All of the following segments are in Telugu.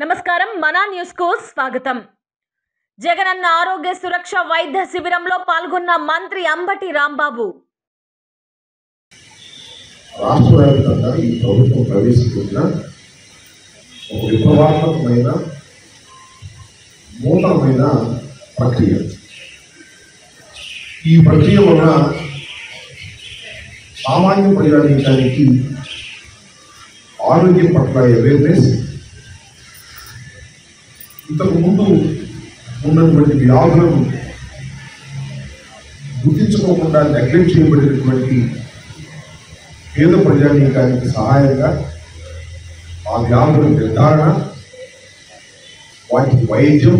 నమస్కారం మనా న్యూస్ కు స్వాగతం జగనన్న ఆరోగ్య సురక్ష వైద్య శిబిరంలో పాల్గొన్న మంత్రి అంబటి రాంబాబు రాష్ట్ర వ్యాప్తంగా ఈ ప్రభుత్వం ప్రవేశపెట్టిన ఒక విప్లవాత్మకమైన నూతనమైన ప్రక్రియ ఈ ప్రక్రియ వలన సామాన్య ప్రజానీకానికి ఆరోగ్యం పట్ల అవేర్నెస్ ఇంతకు ముందు ఉన్నటువంటి వ్యాధులను గుర్తించుకోకుండా నెగ్లెక్ట్ చేయబడినటువంటి పేద ప్రజానీకానికి సహాయంగా ఆ వ్యాధుల నిర్ధారణ వాటికి వైద్యం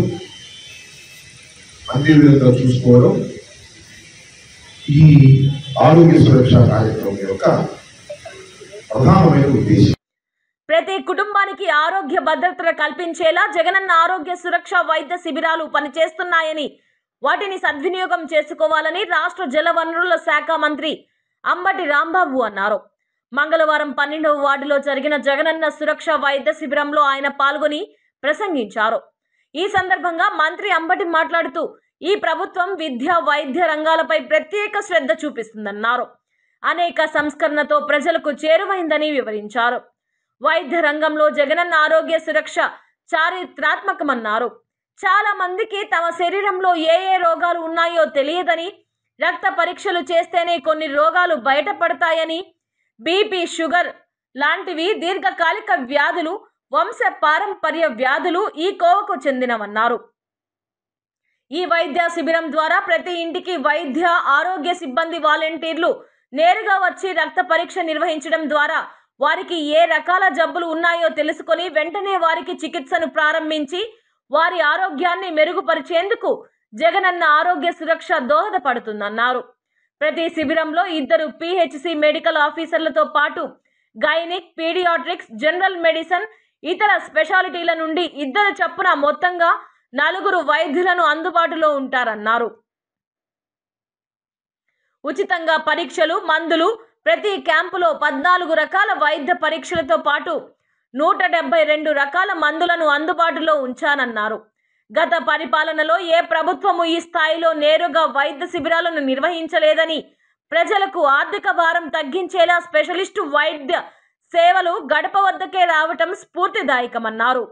అన్ని విధంగా చూసుకోవడం ఈ ఆరోగ్య సురక్ష కార్యక్రమం యొక్క ప్రధానమైన ఉద్దేశం ప్రతి కుటుంబానికి ఆరోగ్య భద్రతను కల్పించేలా జగనన్న ఆరోగ్య సురక్ష వైద్య శిబిరాలు పనిచేస్తున్నాయని వాటిని సద్వినియోగం చేసుకోవాలని రాష్ట్ర జలవనరుల శాఖ మంత్రి అంబటి రాంబాబు అన్నారు మంగళవారం పన్నెండవ వార్డులో జరిగిన జగనన్న సురక్ష వైద్య శిబిరంలో ఆయన పాల్గొని ప్రసంగించారు ఈ సందర్భంగా మంత్రి అంబటి మాట్లాడుతూ ఈ ప్రభుత్వం విద్య వైద్య రంగాలపై ప్రత్యేక శ్రద్ధ చూపిస్తుందన్నారు అనేక సంస్కరణతో ప్రజలకు చేరువైందని వివరించారు వైద్య రంగంలో జగనన్న ఆరోగ్య సురక్ష చారిత్రాత్మకమన్నారు చాలా మందికి తమ శరీరంలో ఏ ఏ రోగాలు ఉన్నాయో తెలియదని రక్త పరీక్షలు చేస్తేనే కొన్ని రోగాలు బయటపడతాయని బీపీ షుగర్ లాంటివి దీర్ఘకాలిక వ్యాధులు వంశ పారంపర్య వ్యాధులు ఈ కోవకు చెందినవన్నారు ఈ వైద్య శిబిరం ద్వారా ప్రతి ఇంటికి వైద్య ఆరోగ్య సిబ్బంది వాలంటీర్లు నేరుగా వచ్చి రక్త పరీక్ష నిర్వహించడం ద్వారా వారికి ఏ రకాల జబ్బులు ఉన్నాయో తెలుసుకొని వెంటనే వారికి చికిత్సను ప్రారంభించి వారి ఆరోగ్యాన్ని మెరుగుపరిచేందుకు జగనన్న ఆరోగ్య సురక్ష దోహదపడుతుందన్నారు ప్రతి శిబిరంలో ఇద్దరు పిహెచ్సి మెడికల్ ఆఫీసర్లతో పాటు గైనిక్ పీడియాట్రిక్స్ జనరల్ మెడిసిన్ ఇతర స్పెషాలిటీల నుండి ఇద్దరు చొప్పున మొత్తంగా నలుగురు వైద్యులను అందుబాటులో ఉంటారన్నారు ఉచితంగా పరీక్షలు మందులు ప్రతి క్యాంపులో పద్నాలుగు రకాల వైద్య పరీక్షలతో పాటు నూట డెబ్బై రెండు రకాల మందులను అందుబాటులో ఉంచానన్నారు గత పరిపాలనలో ఏ ప్రభుత్వము ఈ స్థాయిలో నేరుగా వైద్య శిబిరాలను నిర్వహించలేదని ప్రజలకు ఆర్థిక భారం తగ్గించేలా స్పెషలిస్టు వైద్య సేవలు గడప వద్దకే రావటం స్ఫూర్తిదాయకమన్నారు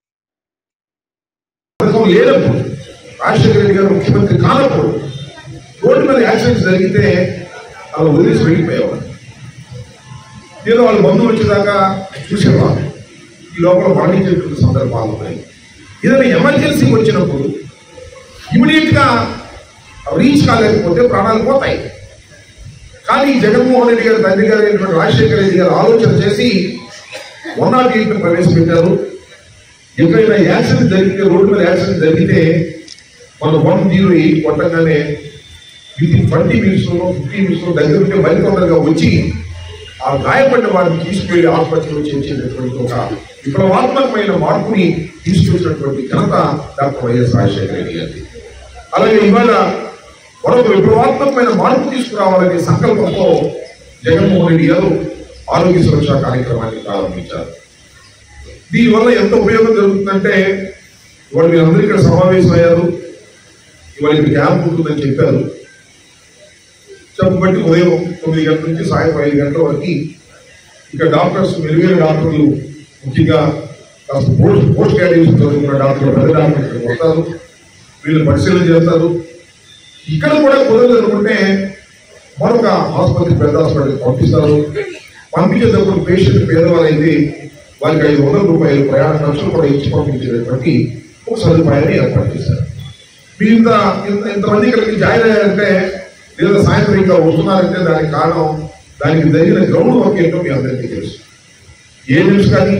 పథకం లేనప్పుడు రాజశేఖర రెడ్డి గారు ముఖ్యమంత్రి కానప్పుడు రోడ్డు మీద యాక్సిడెంట్స్ జరిగితే అలా వదిలేసి వెళ్ళిపోయేవారు ఏదో వాళ్ళ బంధువులు వచ్చేదాకా చూసేవారు ఈ లోపల మరణించేటువంటి సందర్భాలు ఉన్నాయి ఏదైనా ఎమర్జెన్సీ వచ్చినప్పుడు ఇమీడియట్ గా రీచ్ కాలేకపోతే ప్రాణాలు పోతాయి కానీ జగన్మోహన్ రెడ్డి గారు తండ్రి గారు అయినటువంటి రాజశేఖర రెడ్డి గారు ఆలోచన చేసి వన్ నాట్ ఎయిట్ ప్రవేశపెట్టారు ఎక్కడైనా యాక్సిడెంట్ జరిగితే రోడ్డు మీద యాక్సిడెంట్ జరిగితే మనం వన్ జీరో ఎయిట్ కొట్టగానే within twenty minutes fifty minutes దగ్గర ఉంటే బయట తొందరగా వచ్చి ఆ గాయపడిన వారిని తీసుకెళ్లి ఆసుపత్రిలో చేసేటటువంటి ఒక విప్లవాత్మకమైన మార్పుని తీసుకొచ్చినటువంటి ఘనత డాక్టర్ వైఎస్ రాజశేఖర రెడ్డి గారి అలాగే ఇవాళ మరొక విప్లవాత్మకమైన మార్పు తీసుకురావాలనే సంకల్పంతో జగన్మోహన్ రెడ్డి గారు ఆరోగ్య సురక్ష కార్యక్రమాన్ని ప్రారంభించారు దీనివల్ల ఎంత ఉపయోగం జరుగుతుందంటే ఇవాళ మీరందరూ ఇక్కడ సమావేశమయ్యారు ఇవాళ ఇక్కడ క్యాంప్ ఉంటుందని చెప్పారు చెప్పబట్టి ఉదయం తొమ్మిది గంటల నుంచి సాయంత్రం ఐదు గంటల వరకు ఇక్కడ డాక్టర్స్ మెరుగైన డాక్టర్లు ముఖ్యంగా కాస్త పోస్ట్ పోస్ట్ గ్రాడ్యుయేషన్ చదువుకున్న డాక్టర్లు పెద్ద డాక్టర్లు ఇక్కడికి వస్తారు వీళ్ళు పరిశీలన చేస్తారు ఇక్కడ కూడా కుదరదు అనుకుంటే మరొక ఆసుపత్రి పెద్ద హాస్పిటల్కి పంపిస్తారు పంపించేటప్పుడు పేషెంట్ పేదవాళ్ళైతే వారికి ఐదు వందల రూపాయలు ప్రయాణ ఖర్చులు కూడా ఇచ్చి పంపించేటటువంటి ఒక సదుపాయాన్ని ఏర్పాటు చేశారు మీరు ఇంత ఇంత ఇంతమంది ఇక్కడికి జాయిన్ అయ్యారంటే లేదా సాయంత్రం ఇంకా వస్తున్నారంటే దానికి కారణం దానికి జరిగిన గ్రౌండ్ వర్క్ ఏంటో మీ అందరికీ తెలుసు ఏ న్యూస్ కానీ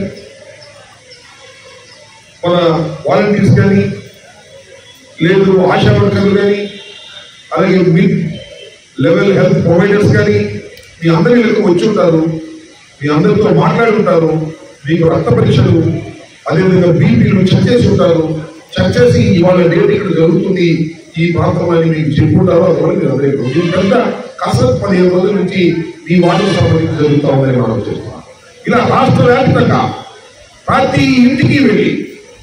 మన వాలంటీర్స్ కానీ లేదు ఆశా వర్కర్లు కానీ అలాగే మిడ్ లెవెల్ హెల్త్ ప్రొవైడర్స్ కానీ మీ అందరి లెక్క వచ్చి ఉంటారు మీ అందరితో మాట్లాడుంటారు మీకు రక్త పరీక్షలు అదేవిధంగా బీపీలు చెక్ చేసి ఉంటారు చెక్ చేసి ఇవాళ డేట్ ఇక్కడ జరుగుతుంది ఈ ప్రాంతం అని మీకు చెప్పుంటారు అందువల్ల మీరు అందరికీ దీని కనుక కసరత్ పదిహేను రోజుల నుంచి ఈ వాటికి సంబంధించి జరుగుతా ఉందని మనం చేస్తున్నాం ఇలా రాష్ట్ర వ్యాప్తంగా ప్రతి ఇంటికి వెళ్ళి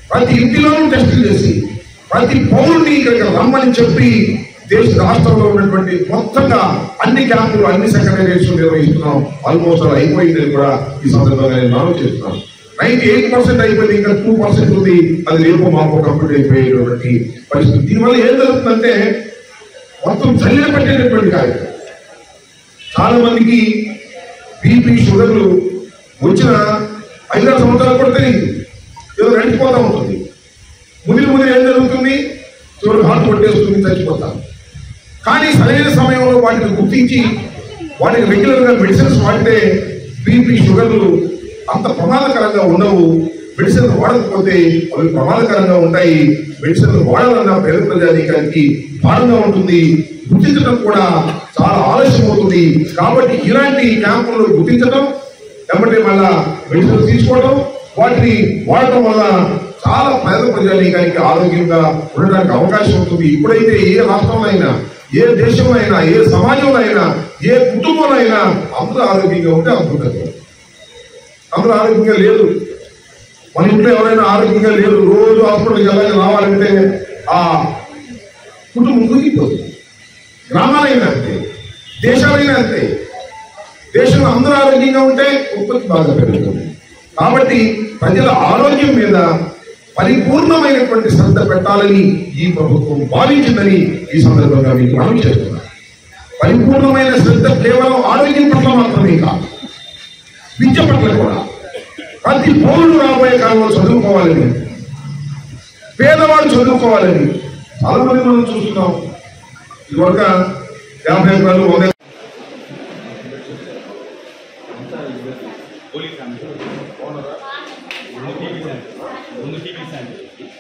ప్రతి ఇంటిలోనూ టెస్టులు చేసి ప్రతి పౌరుడిని ఇక్కడికి రమ్మని చెప్పి దేశ రాష్ట్రంలో ఉన్నటువంటి మొత్తంగా అన్ని క్యాంపులు అన్ని సెక్రటరీస్ నిర్వహిస్తున్నాం ఆల్మోస్ట్ అది అయిపోయిందని కూడా ఈ సందర్భంగా నేను మనం చేస్తున్నాను నైన్టీ ఎయిట్ పర్సెంట్ అయిపోయింది ఇంకా టూ పర్సెంట్ ఉంది అది రేపు మాకు కంప్లీట్ అయిపోయేటువంటి పరిస్థితి దీనివల్ల ఏం జరుగుతుందంటే మొత్తం చల్లిన పెట్టేటటువంటి కార్యక్రమం చాలా మందికి బీపీ షుగర్లు వచ్చిన ఐదారు సంవత్సరాలు కూడా తెలియదు ఏదో నడిచిపోతా ఉంటుంది ముదిరి ముదిరి ఏం జరుగుతుంది చివరికి హార్ట్ కొట్టేస్తుంది చచ్చిపోతాం కానీ సరైన సమయంలో వాటిని గుర్తించి వాటికి రెగ్యులర్ గా మెడిసిన్స్ వాడితే బీపీ షుగర్లు అంత ప్రమాదకరంగా ఉండవు మెడిసిన్ వాడకపోతే అవి ప్రమాదకరంగా ఉంటాయి మెడిసిన్ వాడాలన్న పేద ప్రజానీకానికి భారంగా ఉంటుంది గుర్తించడం కూడా చాలా ఆలస్యం అవుతుంది కాబట్టి ఇలాంటి క్యాంపులను గుర్తించడం వెంబడి మళ్ళా మెడిసిన్ తీసుకోవడం వాటిని వాడటం వల్ల చాలా పేద ప్రజానీకానికి ఆరోగ్యంగా ఉండడానికి అవకాశం ఉంటుంది ఇప్పుడైతే ఏ రాష్ట్రంలో అయినా ఏ దేశంలో అయినా ఏ సమాజంలో అయినా ఏ కుటుంబంలో అయినా అందరూ ఆరోగ్యంగా ఉంటే అద్భుతంగా అందరూ ఆరోగ్యంగా లేదు మన ఇంట్లో ఎవరైనా ఆరోగ్యంగా లేరు రోజు హాస్పిటల్కి వెళ్ళాలి రావాలంటే ఆ కుటుంబం కురిగిపోతుంది గ్రామాలైనా అంతే దేశాలైనా అంతే దేశంలో అందరూ ఆరోగ్యంగా ఉంటే ఉత్పత్తి బాగా పెరుగుతుంది కాబట్టి ప్రజల ఆరోగ్యం మీద పరిపూర్ణమైనటువంటి శ్రద్ధ పెట్టాలని ఈ ప్రభుత్వం భావించిందని ఈ సందర్భంగా మీకు మనం చేస్తున్నాం పరిపూర్ణమైన శ్రద్ధ కేవలం ఆరోగ్యం పట్ల మాత్రమే కాదు విద్య పట్ల కూడా ప్రతి పౌరుడు రాబోయే కాలంలో చదువుకోవాలని పేదవాడు చదువుకోవాలని చాలా మంది మనం చూస్తున్నాం ఇదివరక యాభై ఎకరాలు వంద పోలీస్ ఫ్యామిలీ ముందు టీవీ సెంటర్ ముందు టీవీ సెంటర్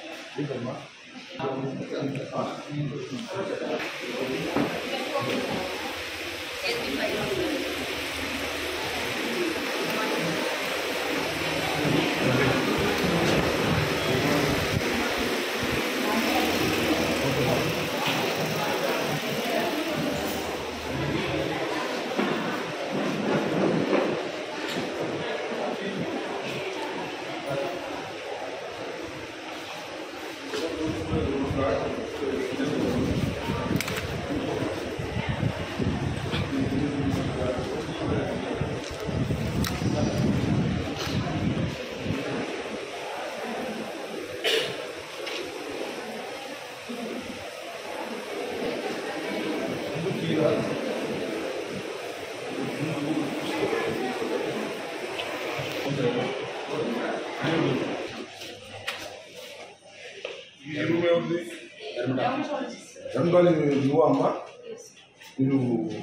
ఈ రూమ్ ఎవరిది జన్మాలి నువ్వు అమ్మ మీరు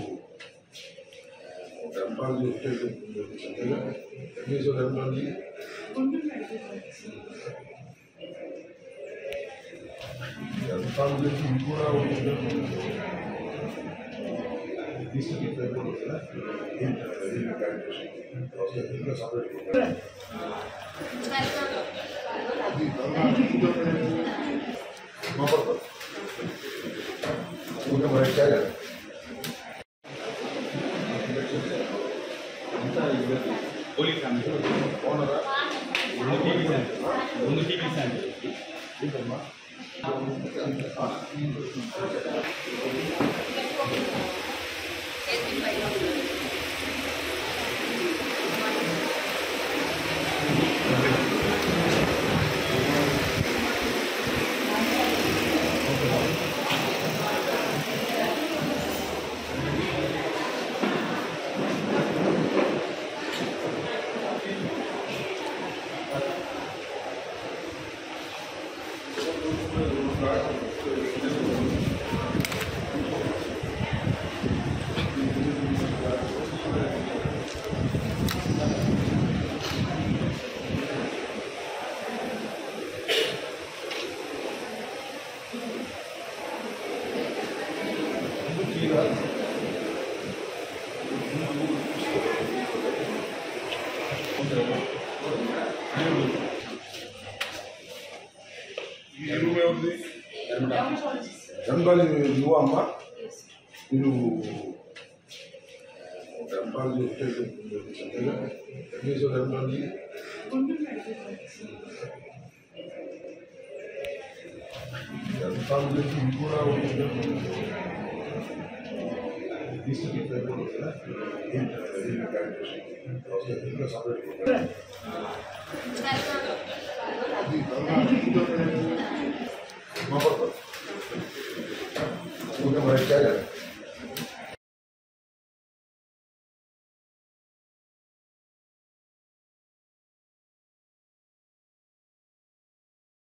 జన్మాలి జన్మాలి జన్మాలి ఇది కూడా పోలీస్ ఫ్యామిలీ ముందు టీవీ సెంటర్ ముందు టీవీ సెంటర్ ఈ రూమ్ ఎవరిది జన్మాలి నువ్వు అమ్మ మీరు జన్మాలి జన్మాలి దాని గురించి ఇది కూడా ఉంటుంది. ఇంకా సపరేట్